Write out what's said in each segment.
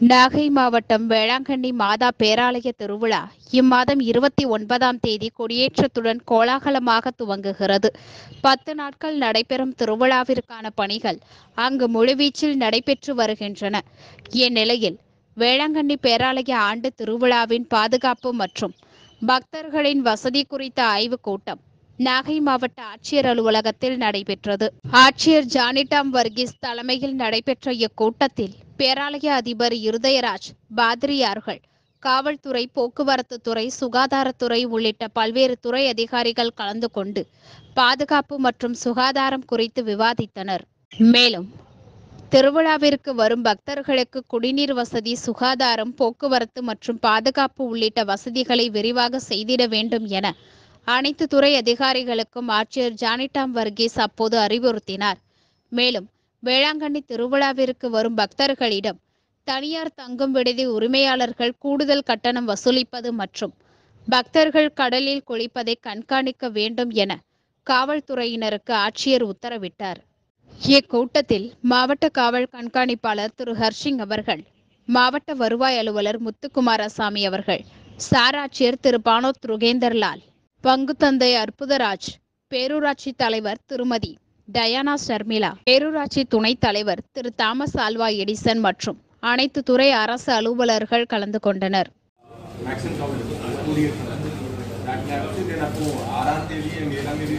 நாகை மாவட்டம் வேளாங்கண்ணி மாதா பேராலய திருவிழா இம்மாதம் இருபத்தி ஒன்பதாம் தேதி கொடியேற்றத்துடன் கோலாகலமாக துவங்குகிறது பத்து நாட்கள் நடைபெறும் திருவிழாவிற்கான பணிகள் அங்கு முழுவீச்சில் நடைபெற்று வருகின்றன இந்நிலையில் வேளாங்கண்ணி பேராலய ஆண்டு திருவிழாவின் பாதுகாப்பு மற்றும் பக்தர்களின் வசதி குறித்த ஆய்வுக் கூட்டம் நாகை மாவட்ட ஆட்சியர் அலுவலகத்தில் நடைபெற்றது ஆட்சியர் ஜானிடாம் வர்கீஸ் தலைமையில் நடைபெற்ற இக்கூட்டத்தில் பேராலய அதிபர் இருதயராஜ் பாதிரியார்கள் காவல்துறை போக்குவரத்து துறை சுகாதாரத்துறை உள்ளிட்ட பல்வேறு துறை அதிகாரிகள் கலந்து கொண்டு பாதுகாப்பு மற்றும் சுகாதாரம் குறித்து விவாதித்தனர் மேலும் திருவிழாவிற்கு வரும் பக்தர்களுக்கு குடிநீர் வசதி சுகாதாரம் போக்குவரத்து மற்றும் பாதுகாப்பு உள்ளிட்ட வசதிகளை விரிவாக செய்திட வேண்டும் என அனைத்து துறை அதிகாரிகளுக்கும் ஆட்சியர் ஜானிடாம் வர்கீஸ் அப்போது அறிவுறுத்தினார் மேலும் வேளாங்கண்ணி திருவிழாவிற்கு வரும் பக்தர்களிடம் தனியார் தங்கும் விடுதி உரிமையாளர்கள் கூடுதல் கட்டணம் வசூலிப்பது மற்றும் பக்தர்கள் கடலில் குளிப்பதை கண்காணிக்க வேண்டும் என காவல்துறையினருக்கு ஆட்சியர் உத்தரவிட்டார் இக்கூட்டத்தில் மாவட்ட காவல் கண்காணிப்பாளர் திரு ஹர்ஷிங் அவர்கள் மாவட்ட வருவாய் அலுவலர் முத்துக்குமாரசாமி அவர்கள் சாராட்சியர் திரு பானோத் ருகேந்தர்லால் பங்கு தந்தை அற்புதராஜ் பேரூராட்சி தலைவர் திருமதி டயானா ஷர்மிளா பேரூராட்சி துணைத் தலைவர் திரு தாமஸ் ஆல்வா எடிசன் மற்றும் அனைத்து துறை அரசு அலுவலர்கள் கலந்து கொண்டனர் मैक्सिमम कवर पूरी फिर आपको आराम के लिए मेरा मेरी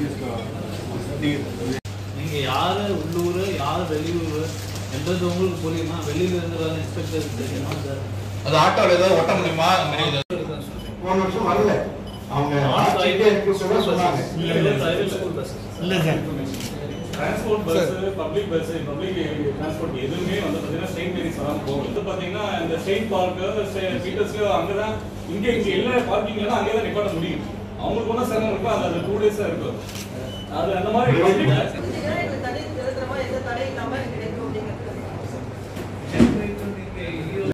நீங்க யாரு உள்ளூர் யாரு வெளியூர் என்றது உங்களுக்கு புரியுமா வெளியில இருந்து வர இன்ஸ்பெக்டர் தெரியுமா சார் அது ஆட்டோல ஏதாவது ஒட்ட முடியுமா அந்த மாதிரி ஏதாவது போன வருஷம் வரல அவங்க ஆட்சிட்டே இருக்க சொல்ல சொன்னாங்க private school bus transport bus public bus public transport எதுவுமே வந்து பார்த்தீங்கன்னா ஸ்டெயின் மெரிஸ் வராமல் போகும் வந்து பார்த்தீங்கன்னா இந்த ஸ்டெயின் பார்க்கு பீட்டர்ஸ்க்கு அங்கே தான் இங்கே இங்கே எல்லா பார்க்கிங்லாம் அங்கே தான் நிப்பாட்ட முடியும் அவங்களுக்கு ஒன்றும் சிரமம் இருக்கும் அது அது டூ டேஸாக இருக்கும் அது அந்த மாதிரி